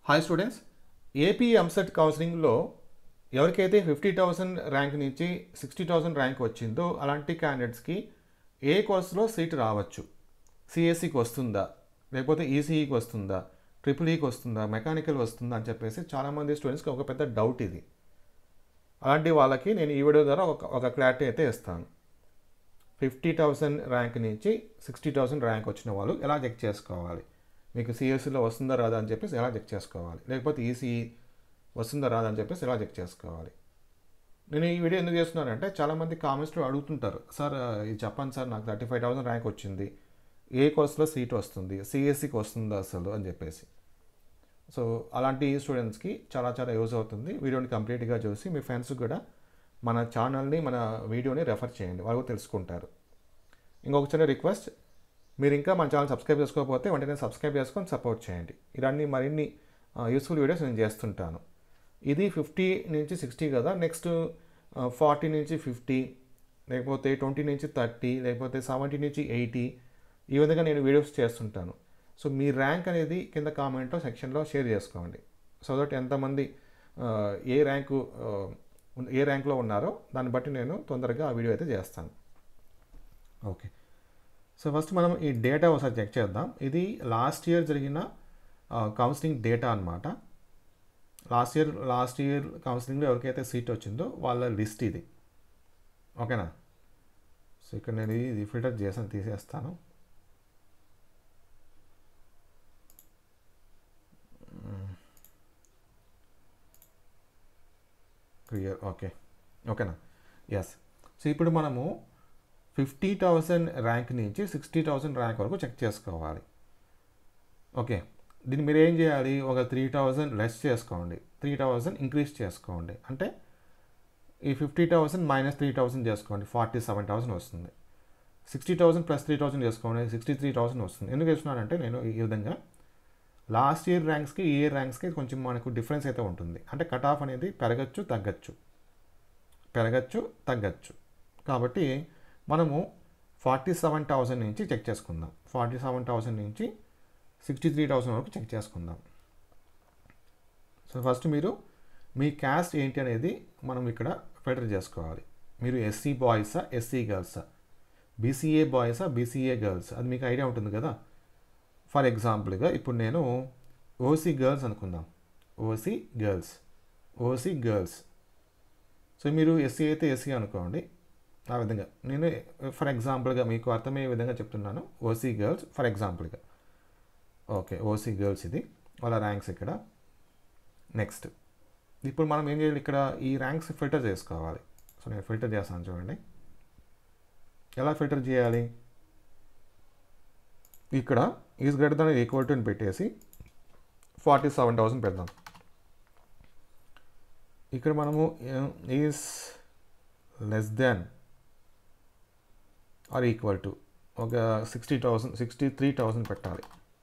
hi students AP EAMCET కౌన్సిలింగ్లో ఎవరికైతే fifty thousand rank నుంచి సిక్స్టీ థౌసండ్ ర్యాంక్ వచ్చిందో అలాంటి క్యాండిడేట్స్కి ఏ కోర్సులో సీట్ రావచ్చు సిఎస్సికి వస్తుందా లేకపోతే ఈసీఈకి వస్తుందా ట్రిపుల్ ఈకి వస్తుందా మెకానికల్ వస్తుందా అని చెప్పేసి చాలామంది స్టూడెంట్స్కి ఒక పెద్ద డౌట్ ఇది అలాంటి వాళ్ళకి నేను ఈ వీడియో ద్వారా ఒక ఒక క్లారిటీ అయితే ఇస్తాను ఫిఫ్టీ థౌసండ్ ర్యాంక్ నుంచి సిక్స్టీ థౌసండ్ ర్యాంక్ వచ్చిన వాళ్ళు ఎలా చెక్ చేసుకోవాలి మీకు సిఎస్సిలో వస్తుందా రాదా అని చెప్పేసి ఎలా చెక్ చేసుకోవాలి లేకపోతే ఈసీఈ వస్తుందా రాదా అని చెప్పేసి ఎలా చెక్ చేసుకోవాలి నేను ఈ వీడియో ఎందుకు చేస్తున్నానంటే చాలామంది కామెంట్స్లో అడుగుతుంటారు సార్ ఇది చెప్పండి సార్ నాకు థర్టీ ఫైవ్ థౌసండ్ ర్యాంక్ వచ్చింది ఏ కోర్సులో సీట్ వస్తుంది సిఎస్సికి వస్తుందా అసలు అని చెప్పేసి సో అలాంటి స్టూడెంట్స్కి చాలా చాలా యూజ్ అవుతుంది వీడియోని కంప్లీట్గా చూసి మీ ఫ్రెండ్స్ కూడా మన ఛానల్ని మన వీడియోని రెఫర్ చేయండి వాళ్ళు కూడా తెలుసుకుంటారు ఇంకొక చిన్న రిక్వెస్ట్ మీరు ఇంకా మన ఛానల్ సబ్స్క్రైబ్ చేసుకోకపోతే వెంటనే సబ్స్క్రైబ్ చేసుకొని సపోర్ట్ చేయండి ఇలాంటి మరిన్ని యూస్ఫుల్ వీడియోస్ నేను చేస్తుంటాను ఇది ఫిఫ్టీ నుంచి సిక్స్టీ కదా నెక్స్ట్ ఫార్టీ నుంచి ఫిఫ్టీ లేకపోతే ట్వంటీ నుంచి థర్టీ లేకపోతే సెవెంటీ నుంచి ఎయిటీ ఈ విధంగా నేను వీడియోస్ చేస్తుంటాను సో మీ ర్యాంక్ అనేది కింద కామెంట్లో సెక్షన్లో షేర్ చేసుకోండి సో దట్ ఎంతమంది ఆ, ఏ ర్యాంకు ఆ, ఉన్- ఏ ర్యాంక్లో ఉన్నారో దాన్ని బట్టి నేను తొందరగా ఆ వీడియో అయితే చేస్తాను ఓకే సో ఫస్ట్ మనం ఈ డేటా ఒకసారి చెక్ చేద్దాం ఇది లాస్ట్ ఇయర్ జరిగిన కౌన్సిలింగ్ డేటా అనమాట లాస్ట్ ఇయర్ లాస్ట్ ఇయర్ కౌన్సిలింగ్లో ఎవరికైతే సీట్ వచ్చిందో వాళ్ళ లిస్ట్ ఇది ఓకేనా సో ఇక్కడ నేను ఇది ఫిల్టర్ చేసాను తీసేస్తాను క్లియర్ ఓకే ఓకేనా ఎస్ సో ఇప్పుడు మనము ఫిఫ్టీ థౌసండ్ ర్యాంక్ నుంచి సిక్స్టీ థౌసండ్ ర్యాంక్ వరకు చెక్ చేసుకోవాలి ఓకే దీన్ని మీరు ఏం చేయాలి ఒక త్రీ థౌజండ్ లెస్ చేసుకోండి త్రీ థౌజండ్ ఇంక్రీజ్ చేసుకోండి అంటే ఈ fifty thousand minus three thousand చేసుకోండి ఫార్టీ సెవెన్ థౌసండ్ వస్తుంది sixty thousand plus three thousand చేసుకోండి సిక్స్టీ త్రీ థౌసండ్ వస్తుంది ఎందుకు వేస్తున్నానంటే నేను ఈ విధంగా లాస్ట్ ఇయర్ ర్యాంక్స్కి ఈ ఇయర్ ర్యాంక్స్కి కొంచెం మనకు డిఫరెన్స్ అయితే ఉంటుంది అంటే కట్ ఆఫ్ అనేది పెరగచ్చు తగ్గచ్చు పెరగచ్చు తగ్గచ్చు కాబట్టి మనము ఫార్టీ సెవెన్ థౌసండ్ నుంచి చెక్ చేసుకుందాం ఫార్టీ సెవెన్ థౌసండ్ నుంచి సిక్స్టీ త్రీ థౌసండ్ వరకు చెక్ చేసుకుందాం సో ఫస్ట్ మీరు మీ క్యాస్ట్ ఏంటి అనేది మనం ఇక్కడ ఫిల్టర్ చేసుకోవాలి మీరు ఎస్సీ బాయ్సా ఎస్సీ గర్ల్సా బీసీఏ బాయ్సా బీసీఏ గర్ల్స్ అది మీకు ఐడియా ఉంటుంది కదా ఫర్ ఎగ్జాంపుల్గా ఇప్పుడు నేను ఓసీ గర్ల్స్ అనుకుందాం OC girls OC girls so మీరు ఎస్సీ అయితే ఎస్సీ అనుకోండి ఆ విధంగా నేను ఫర్ ఎగ్జాంపుల్గా మీకు అర్థమయ్యే విధంగా చెప్తున్నాను ఓసీ గర్ల్స్ ఫర్ ఎగ్జాంపుల్గా ఓకే ఓసీ గర్ల్స్ ఇది వాళ్ళ ర్యాంక్స్ ఇక్కడ నెక్స్ట్ ఇప్పుడు మనం ఏం చేయాలి ఇక్కడ ఈ ర్యాంక్స్ ఫిల్టర్ చేసుకోవాలి సో నేను ఫిల్టర్ చేస్తాను చూడండి ఎలా ఫిల్టర్ చేయాలి ఇక్కడ is greater than equal to అని పెట్టేసి ఫార్టీ సెవెన్ థౌసండ్ పెడదాం ఇక్కడ మనము is less than or equal to ఒక sixty thousand sixty three thousand పెట్టాలి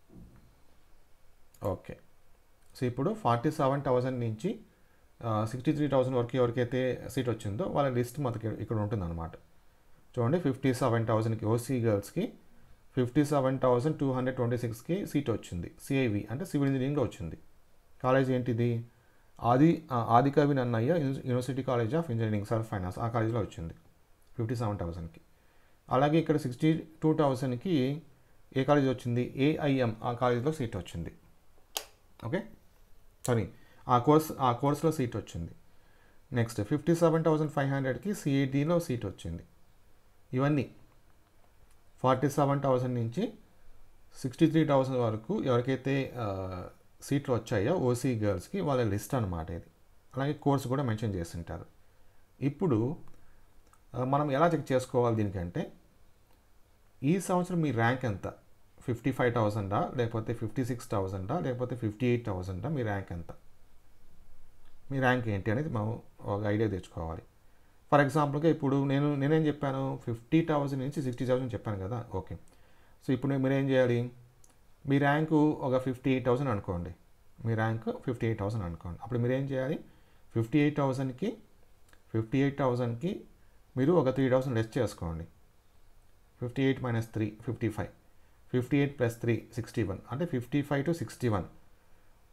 ఓకే సో ఇప్పుడు ఫార్టీ సెవెన్ థౌసండ్ నుంచి సిక్స్టీ త్రీ థౌసండ్ వరకు ఎవరికైతే సీట్ వచ్చిందో వాళ్ళ లిస్ట్ మనకి ఇక్కడ ఉంటుందన్నమాట చూడండి ఫిఫ్టీ సెవెన్ థౌసండ్కి ఓసీ గర్ల్స్కి fifty seven thousand two hundred twenty సిక్స్కి సీట్ వచ్చింది సిఐవి అంటే సివిల్ ఇంజనీరింగ్లో వచ్చింది కాలేజ్ ఏంటిది ఆది ఆ, Adikavi Nannaya uni- university college of engineering self finance ఆ కాలేజ్లో వచ్చింది ఫిఫ్టీ సెవెన్ థౌసండ్కి అలాగే ఇక్కడ సిక్స్టీ టూ థౌసండ్కి ఏ కాలేజ్ వచ్చింది ఏఐఎం ఆ కాలేజ్లో సీట్ వచ్చింది ఓకే సారీ ఆ కోర్స్ ఆ కోర్స్లో సీట్ వచ్చింది next fifty seven thousand five హండ్రెడ్కి సిఐటిలో సీట్ వచ్చింది ఇవన్నీ ఫార్టీ సెవెన్ థౌసండ్ నుంచి సిక్స్టీ త్రీ థౌసండ్ వరకు ఎవరికైతే ఆ, సీట్లు వచ్చాయో ఓసీ గర్ల్స్కి వాళ్ళ లిస్ట్ అనమాట ఇది అలాగే కోర్స్ కూడా మెన్షన్ చేస్తుంటారు ఇప్పుడు ఆ, మనం ఎలా చెక్ చేసుకోవాలి దీనికంటే ఈ సంవత్సరం మీ ర్యాంక్ ఎంత ఫిఫ్టీ ఫైవ్ థౌసండా లేకపోతే ఫిఫ్టీ సిక్స్ థౌసండా లేకపోతే ఫిఫ్టీ ఎయిట్ థౌసండా మీ ర్యాంక్ ఎంత మీ ర్యాంక్ ఏంటి అనేది మనం ఒక ఐడియా తెచ్చుకోవాలి ఫర్ ఎగ్జాంపుల్గా ఇప్పుడు నేను నేనేం చెప్పాను ఫిఫ్టీ థౌసండ్ నుంచి సిక్స్టీ థౌసండ్ చెప్పాను కదా ఓకే సో ఇప్పుడు నేను- మీరు ఏం చేయాలి మీ ర్యాంకు ఒక ఫిఫ్టీ ఎయిట్ థౌసండ్ అనుకోండి మీ ర్యాంక్ ఫిఫ్టీ ఎయిట్ థౌసండ్ అనుకోండి అప్పుడు మీరు ఏం చేయాలి ఫిఫ్టీ ఎయిట్ థౌసండ్కి ఫిఫ్టీ ఎయిట్ థౌసండ్కి మీరు ఒక త్రీ థౌసండ్ లెస్ చేసుకోండి fifty eight minus three fifty five fifty eight plus three sixty one అంటే fifty five to sixty one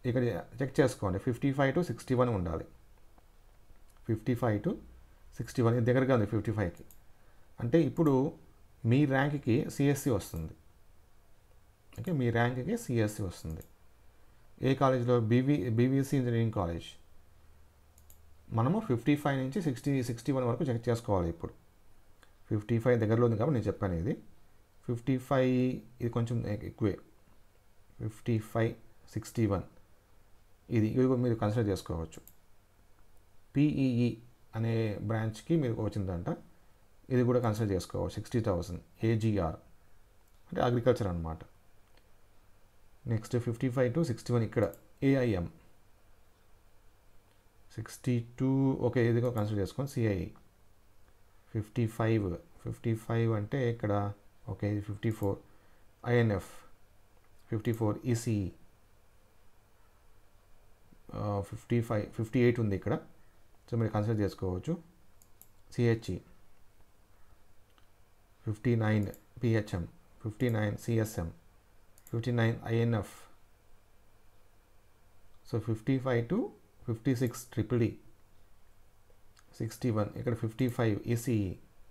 ఇక్కడ చెక్ చేసుకోండి fifty five to sixty one ఉండాలి fifty five to sixty one ఇది దగ్గరగా ఉంది fifty ఫైవ్కి అంటే ఇప్పుడు మీ ర్యాంక్కి సిఎస్సి వస్తుంది ఓకే మీ ర్యాంక్కి సిఎస్సి వస్తుంది ఏ కాలేజ్లో బీవీ బీవీసీ ఇంజనీరింగ్ కాలేజ్ మనము ఫిఫ్టీ ఫైవ్ నుంచి సిక్స్టీ సిక్స్టీ వన్ వరకు చెక్ చేసుకోవాలి ఇప్పుడు ఫిఫ్టీ ఫైవ్ దగ్గరలో ఉంది కాబట్టి నేను చెప్పాను ఇది ఫిఫ్టీ ఫైవ్ ఇది కొంచెం ఎక్కువే ఫిఫ్టీ ఫైవ్ సిక్స్టీ వన్ ఇది ఇది కూడా మీరు కన్సిడర్ చేసుకోవచ్చు పీఈఈ అనే బ్రాంచ్కి మీరు వచ్చిందంట ఇది కూడా కన్సిడర్ చేసుకోవచ్చు సిక్స్టీ థౌసండ్ ఏజీఆర్ అంటే అగ్రికల్చర్ అనమాట next fifty five to sixty one ఇక్కడ ఏఐఎం సిక్స్టీ టూ ఓకే ఇది కూడా కన్సిడర్ చేసుకోండి CIE fifty five fifty five అంటే ఇక్కడ ఓకే ఇది fifty four INF fifty four ECE fifty five fifty eight ఉంది ఇక్కడ సో మీరు కన్సిడర్ చేసుకోవచ్చు CHE fifty nine PHM fifty nine CSM fifty nine INF so fifty five to fifty six triple E sixty one ఇక్కడ fifty five ECE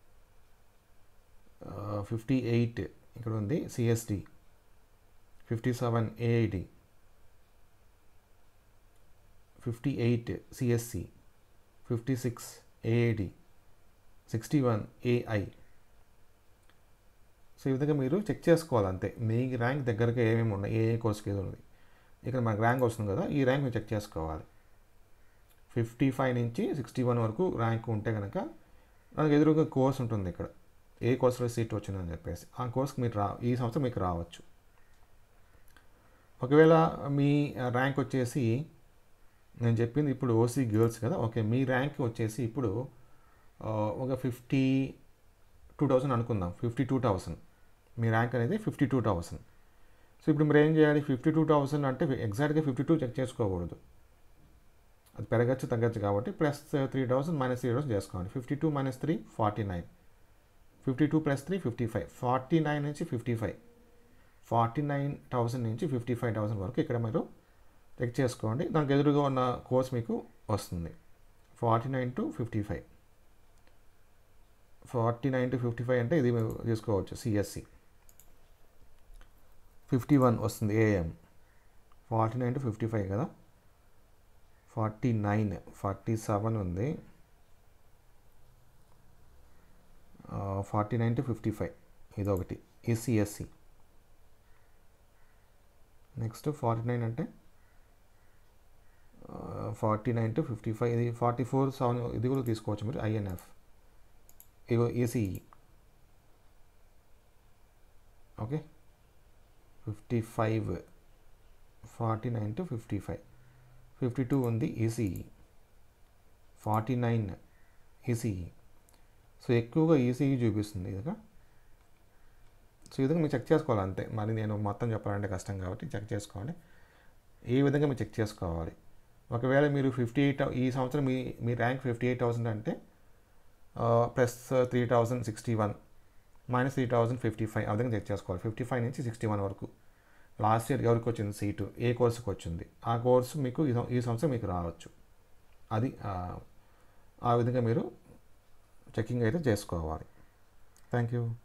fifty eight ఇక్కడ ఉంది CSD fifty seven AID fifty eight CSC fifty six AID sixty one AI so ఈ విధంగా మీరు check చేసుకోవాలి అంతే మీ rank దగ్గరగా ఏమేమి ఉన్నాయి ఏ ఏ కోర్స్కి ఏదో ఉంది ఇక్కడ మనకు ర్యాంక్ వస్తుంది కదా ఈ ర్యాంక్ మీరు చెక్ చేసుకోవాలి ఫిఫ్టీ ఫైవ్ నుంచి సిక్స్టీ వన్ వరకు ర్యాంక్ ఉంటే కనుక మనకు ఎదురుగా కోర్స్ ఉంటుంది ఇక్కడ ఏ కోర్సులో సీట్ వచ్చిందని చెప్పేసి ఆ కోర్స్కి మీరు రా ఈ సంవత్సరం మీకు రావచ్చు ఒకవేళ మీ ర్యాంక్ వచ్చేసి నేను చెప్పింది ఇప్పుడు ఓసీ గర్ల్స్ కదా ఓకే మీ ర్యాంక్ వచ్చేసి ఇప్పుడు ఒక ఫిఫ్టీ టూ థౌసండ్ అనుకుందాం ఫిఫ్టీ టూ థౌసండ్ మీ ర్యాంక్ అనేది ఫిఫ్టీ టూ థౌసండ్ సో ఇప్పుడు మీరు ఏం చేయాలి ఫిఫ్టీ టూ థౌసండ్ అంటే ఎగ్జాక్ట్గా ఫిఫ్టీ టూ చెక్ చేసుకోకూడదు అది పెరగచ్చు తగ్గచ్చు కాబట్టి plus three thousand minus three thousand చేసుకోండి fifty two minus three forty nine fifty two plus three fifty five forty nine నుంచి fifty five forty nine thousand నుంచి ఫిఫ్టీ ఫైవ్ థౌసండ్ వరకు ఇక్కడ మీరు చెక్ చేసుకోండి దానికి ఎదురుగా ఉన్న కోర్స్ మీకు వస్తుంది forty nine to fifty five forty nine to fifty five అంటే ఇది మీరు తీసుకోవచ్చు సిఎస్సి ఫిఫ్టీ వన్ వస్తుంది AM forty nine to fifty five కదా ఫార్టీ నైన్ ఫార్టీ సెవెన్ ఉంది forty nine to fifty five ఇదొకటి ఈసీఎస్సి నెక్స్ట్ ఫార్టీ నైన్ అంటే forty nine to fifty five ఇది ఫార్టీ ఫోర్ సెవెన్ ఇది కూడా తీసుకోవచ్చు మీరు ఐఎన్ఎఫ్ ఇగో ECE okay fifty five forty nine to fifty five fifty two ఉంది ECE forty nine ECE so ఎక్కువగా ఈసీఈ చూపిస్తుంది ఇదిగా సో ఈ విధంగా మీరు చెక్ చేసుకోవాలి అంతే మరి నేను మొత్తం చెప్పాలంటే కష్టం కాబట్టి చెక్ చేసుకోండి ఈ విధంగా మీరు చెక్ చేసుకోవాలి ఒకవేళ మీరు ఫిఫ్టీ ఎయిట్ ఈ సంవత్సరం మీ మీ ర్యాంక్ ఫిఫ్టీ ఎయిట్ థౌసండ్ అంటే plus three thousand sixty one minus three thousand fifty five ఆ విధంగా చెక్ చేసుకోవాలి ఫిఫ్టీ ఫైవ్ నుంచి సిక్స్టీ వన్ వరకు లాస్ట్ ఇయర్ ఎవరికి వచ్చింది సీటు ఏ కోర్సుకి వచ్చింది ఆ కోర్సు మీకు ఈ సం- ఈ సంవత్సరం మీకు రావచ్చు అది ఆ, ఆ విధంగా మీరు చెక్కింగ్ అయితే చేసుకోవాలి థ్యాంక్ యూ